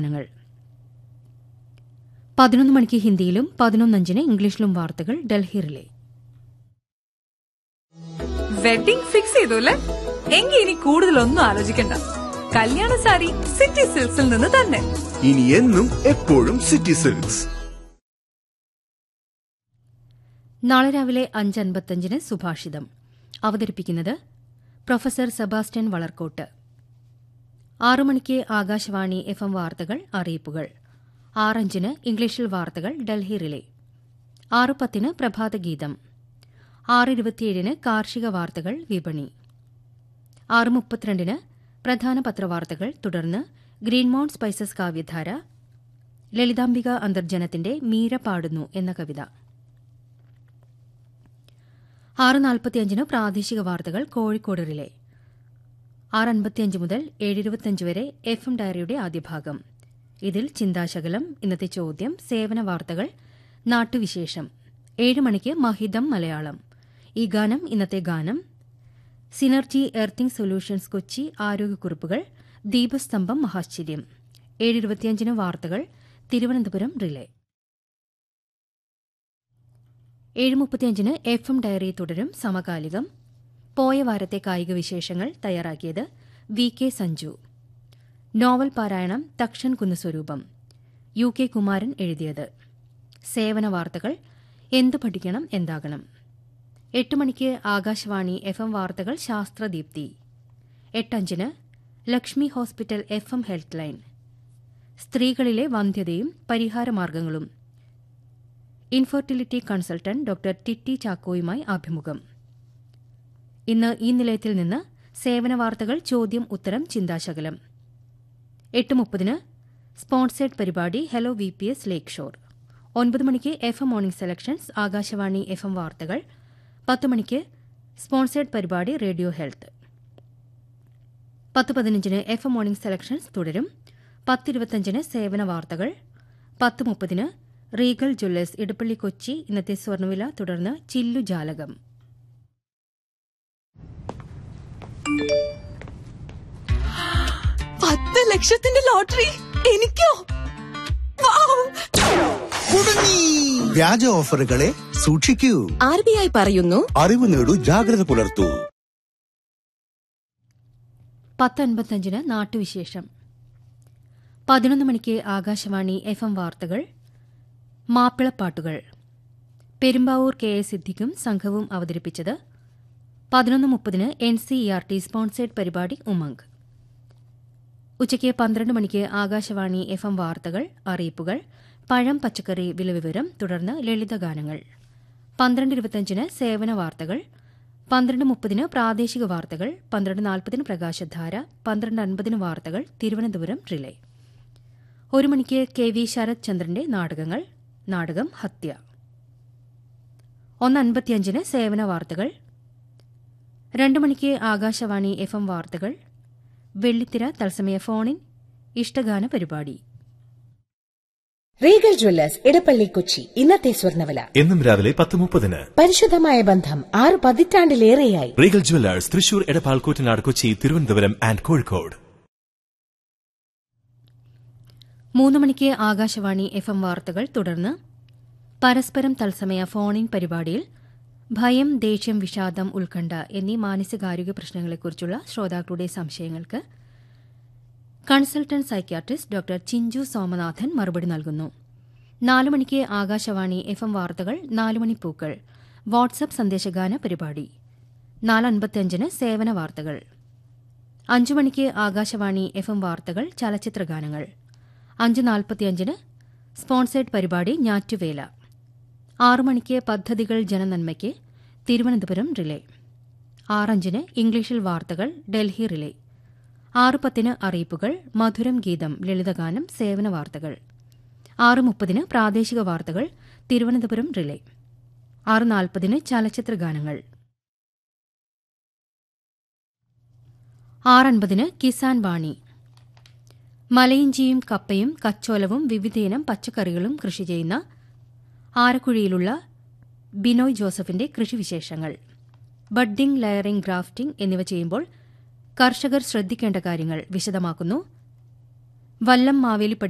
ഗാനങ്ങൾ പതിനൊന്ന് മണിക്ക് ഹിന്ദിയിലും പതിനൊന്നഞ്ചിന് ഇംഗ്ലീഷിലും വാർത്തകൾ ഡൽഹി റിലേ വെഡിംഗ് ഫിക്സ് ചെയ്തു അല്ലേ എങ്കിൽ ഇനി കൂടുതലൊന്നും ആലോചിക്കണ്ട കല്യാണ സാരി സിറ്റി സിൽക്സിൽ നിന്ന് തന്നെ ഇനി എന്നും എപ്പോഴും സിറ്റി സിൽക്സ് നാളെ രാവിലെ അഞ്ച് അൻപത്തഞ്ചിന് സുഭാഷിതം അവതരിപ്പിക്കുന്നത് പ്രൊഫസർ സെബാസ്റ്റ്യൻ വളർക്കോട്ട് ആറു മണിക്ക് ആകാശവാണി എഫ് എം വാർത്തകൾ അറിയിപ്പുകൾ ആറഞ്ചിന് ഇംഗ്ലീഷിൽ വാർത്തകൾ ഡൽഹി റിലേ ആറ് പത്തിന് പ്രഭാതഗീതം ആറ് ഇരുപത്തിയേഴിന് കാർഷിക വാർത്തകൾ വിപണി ആറ് മുപ്പത്തിരണ്ടിന് പ്രധാന പത്രവാർത്തകൾ തുടർന്ന് ഗ്രീൻമൗണ്ട് സ്പൈസസ് കാവ്യധാര ലളിതാംബിക അന്തർജനത്തിന്റെ മീര പാടുന്നു എന്ന കവിത ആറ് നാൽപ്പത്തിയഞ്ചിന് പ്രാദേശിക വാർത്തകൾ കോഴിക്കോട് റിലേ ആറ് അൻപത്തിയഞ്ച് മുതൽ ഏഴ് ഇരുപത്തിയഞ്ച് വരെ എഫ് എം ഡയറിയുടെ ആദ്യ ഭാഗം ഇതിൽ ചിന്താശകലം ഇന്നത്തെ ചോദ്യം സേവന വാർത്തകൾ നാട്ടുവിശേഷം ഏഴ് മണിക്ക് മഹിതം മലയാളം ഈ ഗാനം ഇന്നത്തെ ഗാനം സിനർജി എർത്തിംഗ് സൊല്യൂഷൻസ് കൊച്ചി ആരോഗ്യക്കുറിപ്പുകൾ ദീപസ്തംഭം മഹാശ്ചര്യം ഏഴ് ഇരുപത്തിയഞ്ചിന് വാർത്തകൾ തിരുവനന്തപുരം റിലേ ഏഴ് മുപ്പത്തിയഞ്ചിന് എഫ് എം ഡയറി തുടരും സമകാലികം പോയ വാരത്തെ കായിക വിശേഷങ്ങൾ തയ്യാറാക്കിയത് വി കെ സഞ്ജു നോവൽ പാരായണം തക്ഷൻ കുന്നുസ്വരൂപം യു കെ കുമാരൻ എഴുതിയത് സേവന വാർത്തകൾ എന്തു പഠിക്കണം എന്താകണം എട്ട് മണിക്ക് ആകാശവാണി എഫ് എം വാർത്തകൾ ശാസ്ത്രദീപ്തി എട്ടഞ്ചിന് Lakshmi hospital F M health line സ്ത്രീകളിലെ വന്ധ്യതയും പരിഹാരമാർഗങ്ങളും ഇൻഫെർട്ടിലിറ്റി കൺസൾട്ടന്റ് ഡോക്ടർ ടിറ്റി ചാക്കോയുമായി അഭിമുഖം ഇന്ന് ഈ നിലയത്തിൽ നിന്ന് സേവന വാർത്തകൾ ചോദ്യം ഉത്തരം ചിന്താശകലം എട്ട് മുപ്പതിന് സ്പോൺസേഡ് പരിപാടി hello V P S lake shore ഒൻപത് മണിക്ക് F M morning selections Akashvani F M വാർത്തകൾ പത്ത് മണിക്ക് സ്പോൺസേഡ് പരിപാടി റേഡിയോ ഹെൽത്ത് പത്ത് പതിനഞ്ചിന് എഫ് എം മോർണിംഗ് സെലക്ഷൻസ് തുടരും പത്തിരുപത്തഞ്ചിന് സേവന വാർത്തകൾ പത്ത് മുപ്പതിന് റീഗൽ ജ്വല്ലേഴ്സ് ഇടപ്പള്ളി കൊച്ചി ഇന്നത്തെ സ്വർണ്ണവില തുടർന്ന് ചില്ലു ജാലകം പത്ത് ലക്ഷത്തിന്റെ ലോട്ടറി എനിക്കോ വൗ! കുടുങ്ങി വ്യാജ ഓഫറുകളെ സൂക്ഷിക്കൂ ആർ ബി ഐ പറയുന്നു അറിവ് നേടൂ ജാഗ്രത പുലർത്തൂ പത്ത് അൻപത്തഞ്ചിന് നാട്ടുവിശേഷം പതിനൊന്ന് മണിക്ക് ആകാശവാണി എഫ് എം വാർത്തകൾ മാപ്പിളപ്പാട്ടുകൾ പെരുമ്പാവൂർ കെ എസ് സിദ്ദിഖും സംഘവും അവതരിപ്പിച്ചത് പതിനൊന്ന് മുപ്പതിന് N C E R T sponsored പരിപാടി ഉമംഗ് ഉച്ചയ്ക്ക് പന്ത്രണ്ട് മണിക്ക് ആകാശവാണി എഫ് എം വാർത്തകൾ അറിയിപ്പുകൾ പഴം പച്ചക്കറി വിലവിവരം തുടർന്ന് ലളിതഗാനങ്ങൾ പന്ത്രണ്ട് ഇരുപത്തിയഞ്ചിന് സേവന വാർത്തകൾ പന്ത്രണ്ട് മുപ്പതിന് പ്രാദേശിക വാർത്തകൾ പന്ത്രണ്ട് നാൽപ്പതിന് പ്രകാശധാര പന്ത്രണ്ട് അൻപതിന് വാർത്തകൾ തിരുവനന്തപുരം റിലേ ഒരു മണിക്ക് കെ വി ശരത് ചന്ദ്രന്റെ നാടകങ്ങൾ നാടകം ഹത്യ ഒന്ന് അൻപത്തിയഞ്ചിന് സേവന വാർത്തകൾ രണ്ട് മണിക്ക് ആകാശവാണി എഫ് എം വാർത്തകൾ വെള്ളിത്തിര തത്സമയ ഫോണിൻ ഇഷ്ടഗാന പരിപാടി റീഗൽ ജ്വല്ലേഴ്സ് ഇടപ്പള്ളി കൊച്ചി ഇന്നത്തെ സ്വർണ്ണവില എന്നും രാവിലെ പത്ത് മുപ്പതിന് പരിശുദ്ധമായ ബന്ധം ആറ് പതിറ്റാണ്ടിലേറെയായി Regal Jewellers Thrissur Edappal Koottanad Kochi Thiruvananthapuram and Kozhikode മൂന്ന് മണിക്ക് ആകാശവാണി എഫ് എം വാർത്തകൾ തുടർന്ന് പരസ്പരം തത്സമയ ഫോണിൻ പരിപാടിയിൽ ഭയം ദേഷ്യം വിഷാദം ഉത്കണ്ഠ എന്നീ മാനസികാരോഗ്യ പ്രശ്നങ്ങളെക്കുറിച്ചുള്ള ശ്രോതാക്കളുടെ സംശയങ്ങൾക്ക് consultant psychiatrist doctor Chinchu Somanathan മറുപടി നൽകുന്നു നാലു മണിക്ക് ആകാശവാണി എഫ് എം വാർത്തകൾ നാലുമണി പൂക്കൾ വാട്സപ്പ് സന്ദേശഗാന പരിപാടി നാലൻപത്തിയഞ്ചിന് സേവന വാർത്തകൾ അഞ്ചു മണിക്ക് ആകാശവാണി എഫ് എം വാർത്തകൾ ചലച്ചിത്രഗാനങ്ങൾ അഞ്ച് നാൽപ്പത്തിയഞ്ചിന് സ്പോൺസേഡ് പരിപാടി ഞാറ്റുവേല ആറു മണിക്ക് പദ്ധതികൾ ജനനന്മയ്ക്ക് തിരുവനന്തപുരം റിലേ ആറഞ്ചിന് ഇംഗ്ലീഷിൽ വാർത്തകൾ ഡൽഹി റിലേ ആറ് പത്തിന് അറിയിപ്പുകൾ മധുരം ഗീതം ലളിതഗാനം സേവന വാർത്തകൾ ആറ് മുപ്പതിന് പ്രാദേശിക വാർത്തകൾ തിരുവനന്തപുരം റിലേ ആറ് നാൽപ്പതിന് ചലച്ചിത്ര ഗാനങ്ങൾ ആറൻപതിന് കിസാൻ വാണി മലയിഞ്ചിയും കപ്പയും കച്ചോലവും വിവിധയിനം പച്ചക്കറികളും കൃഷി ചെയ്യുന്ന ആരക്കുഴിയിലുള്ള ബിനോയ് ജോസഫിന്റെ കൃഷിവിശേഷങ്ങൾ ബഡ്ഡിംഗ് ലെയറിംഗ് ഗ്രാഫ്റ്റിംഗ് എന്നിവ ചെയ്യുമ്പോൾ കർഷകർ ശ്രദ്ധിക്കേണ്ട കാര്യങ്ങൾ വിശദമാക്കുന്നു വല്ലം മാവേലി